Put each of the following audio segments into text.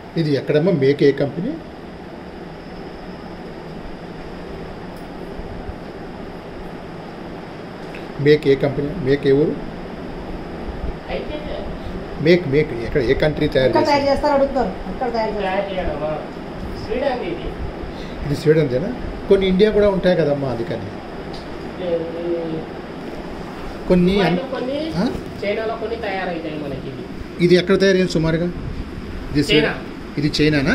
ఇది ఎక్కడమ్మా మేక్ ఏ కంపెనీ మేక్ ఏ కంపెనీ మేక్ ఏ ఊరు అయితే మేక్ మేక్ ఎక్కడ ఏ కంట్రీ తయారు ఎక్కడ తయారు చేస్తారు చేస్తారు అడుగుతారు ఎక్కడ తయారు చేస్తారు తయారు చేయడమా స్వీడన్ ఇది ఇది స్వీడన్దేనా కొన్ని ఇండియా కూడా ఉంటాయి కదమ్మా అందుకని లేదు, ఇది- కొన్ని అన్- దుబాయ్లో కొన్ని ఆ? చైనాలో కొన్ని తయారైతాయి మనకి ఇది ఇది ఎక్కడ తయారైంది సుమారుగా ఇది స్వీడన్ చైనా. ఇది చైనానా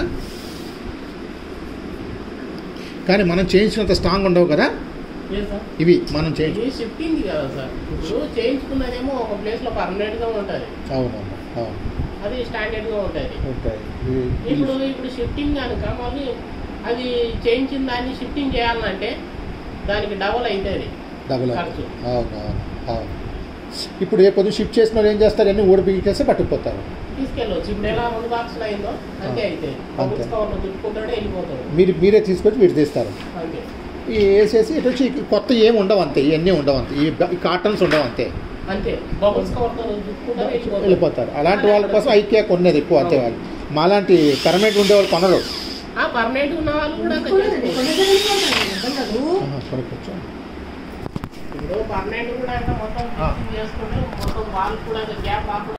కానీ మనం చేయించినంత స్ట్రాంగ్ ఉండవు కదా లేదు సార్ ఇవి మనం చేయించు ఇది షిఫ్టింగ్ కదా సార్ ఇప్పుడు చేయించుకున్నదేమో ఒక ప్లేస్ లో పర్మనెంట్ గా ఉంటది అవునమ్మా అవును అది స్టాండర్డ్ గా ఉంటది ఉంటాయి ఇవి- ఇప్పుడు ఇప్పుడు షిఫ్టింగ్ కనుక మళ్ళీ అది చేయించిన దాన్ని షిఫ్టింగ్ చేయాలంటే దానికి డబల్ అవుతుంది డబుల్ ఖర్చు. అవును అవును అవును ఇప్పుడు ఏ పొద్దు షిఫ్ట్ చేసిన వాళ్ళు ఏం చేస్తారు అన్ని ఊడిపికేస్తే పట్టుకుపోతారు తీసుకెళ్ళవచ్చు ఇప్పుడు ఎలా రెండు బాక్సులు అయిందో అంతే అయితే అంతే. కవర్లో చుట్టుకుంటాడే వెళ్ళిపోతాడు మీరు మీరే తీసుకొచ్చి మీరు తీస్తారు అంతే ఈ వేసేసి ఇటు వచ్చి కొత్త ఏమి ఉండవు అంతే ఇవన్నీ ఉండవు అంతే ఈ బ- ఈ కాటన్స్ ఉండవు అంతే అంతే బబుల్స్ కవర్తో చుట్టుకుంటారు వెళ్ళిపోతారు వెళ్ళిపోతారు అలాంటి వాళ్ళ కోసం ఐక్యా కొనేది ఎక్కువ అంతే వాళ్ళు మాలాంటి పర్మనెంట్ ఉండేవాళ్ళు కొనరు ఆ పర్మనెంట్ ఉన్న వాళ్ళు కూడా అక్కడ కొనేదండి, చేసుకోవచ్చు. కొనేదానికి అర్థం కాదు ఆహా, కొనుక్కోవచ్చు ఇప్పుడు పర్మనెంట్ కూడా అంటే మొత్తం ఆ. చేసుకుంటే మొత్తం వాళ్ళు కూడా గ్యాప్ రాకుండా